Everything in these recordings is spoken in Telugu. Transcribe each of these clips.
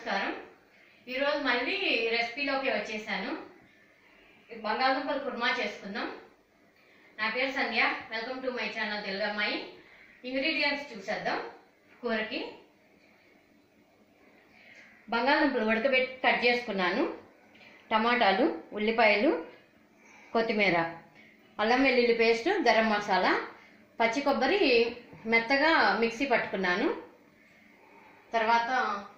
నమస్కారం ఈరోజు మళ్ళీ రెసిపీలోకి వచ్చేసాను బంగాళదుంపలు కుర్మా చేసుకుందాం నా పేరు Sandhya welcome to my channel Telugu అమ్మాయి ఇంగ్రీడియంట్స్ చూసేద్దాం కూరకి బంగాళదుంపలు ఉడకబెట్టి కట్ చేసుకున్నాను టమాటాలు ఉల్లిపాయలు కొత్తిమీర అల్లం వెల్లుల్లి పేస్ట్ గరం మసాలా పచ్చి కొబ్బరి మెత్తగా మిక్సీ పట్టుకున్నాను తర్వాత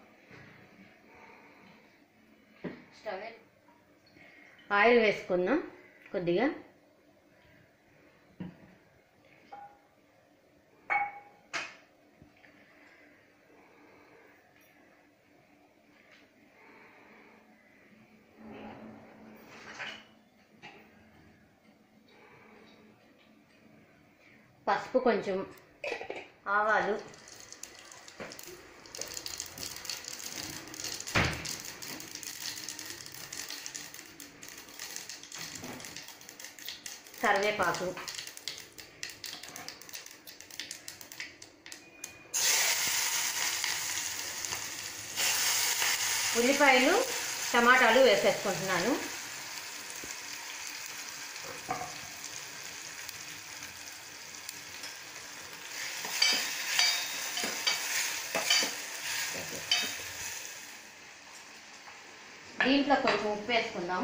స్టవ్ ఏ- ఆయిల్ వేసుకుందాం కొద్దిగా పసుపు కొంచెం ఆవాలు కరివేపాకు ఉల్లిపాయలు టమాటాలు వేసేసుకుంటున్నాను దీంట్లో కొంచెం ఉప్పు వేసుకుందాం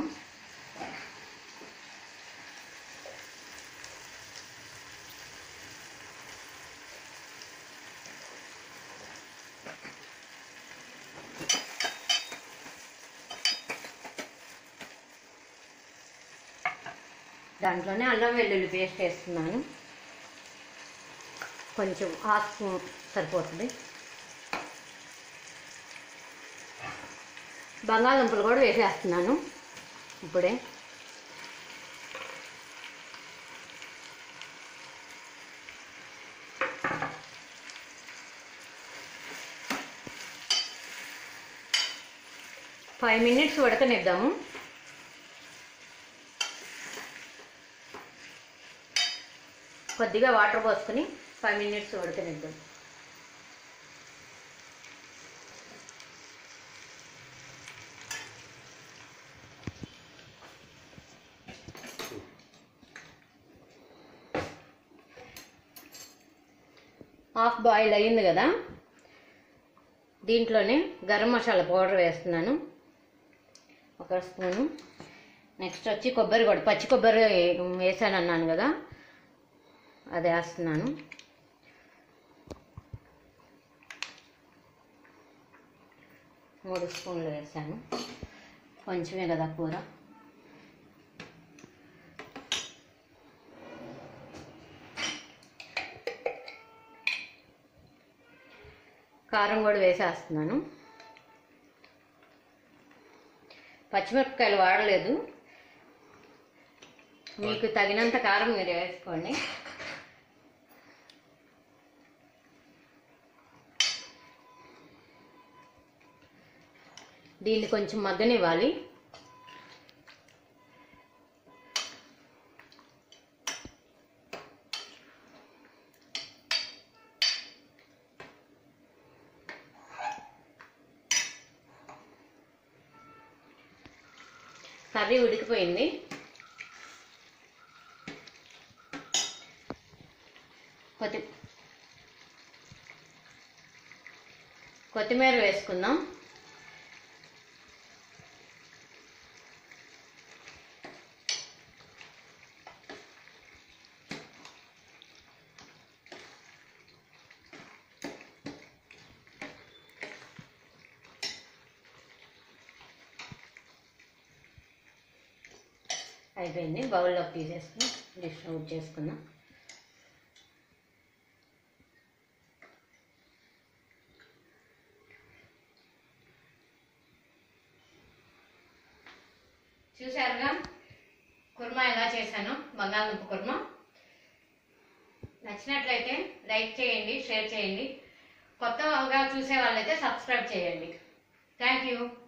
దాంట్లోనే అల్లం వెల్లుల్లి పేస్ట్ వేస్తున్నాను కొంచెం హాఫ్ స్పూన్ సరిపోతుంది బంగాళదుంపలు కూడా వేసేస్తున్నాను ఇప్పుడే ఫైవ్ మినిట్స్ ఉడకనిద్దాము కొద్దిగా వాటర్ పోసుకొని ఫైవ్ మినిట్స్ ఉడకనిద్దాం హాఫ్ బాయిల్ అయ్యింది కదా దీంట్లోనే గరం మసాలా పౌడర్ వేస్తున్నాను ఒక స్పూను నెక్స్ట్ వచ్చి కొబ్బరి కూడా పచ్చి కొబ్బరి వేసాను అన్నాను కదా అది వేస్తున్నాను మూడు స్పూన్లు వేసాను కొంచెమే కదా కూర కారం కూడా వేసేస్తున్నాను పచ్చిమిరపకాయలు వాడలేదు మీకు తగినంత కారం మీరు వేసుకోండి దీన్ని కొంచెం మగ్గనివ్వాలి కర్రీ ఉడికిపోయింది కొత్తి కొత్తిమీర వేసుకుందాం అయిపోయింది బౌల్లోకి తీసేసుకుని డిష్ అవుట్ చేసుకుందాం చూశారుగా కుర్మా ఎలా చేశాను బంగాళదుంప కుర్మా నచ్చినట్లయితే లైక్ చేయండి షేర్ చేయండి కొత్తగా చూసే వాళ్ళైతే సబ్స్క్రైబ్ చేయండి థ్యాంక్ యూ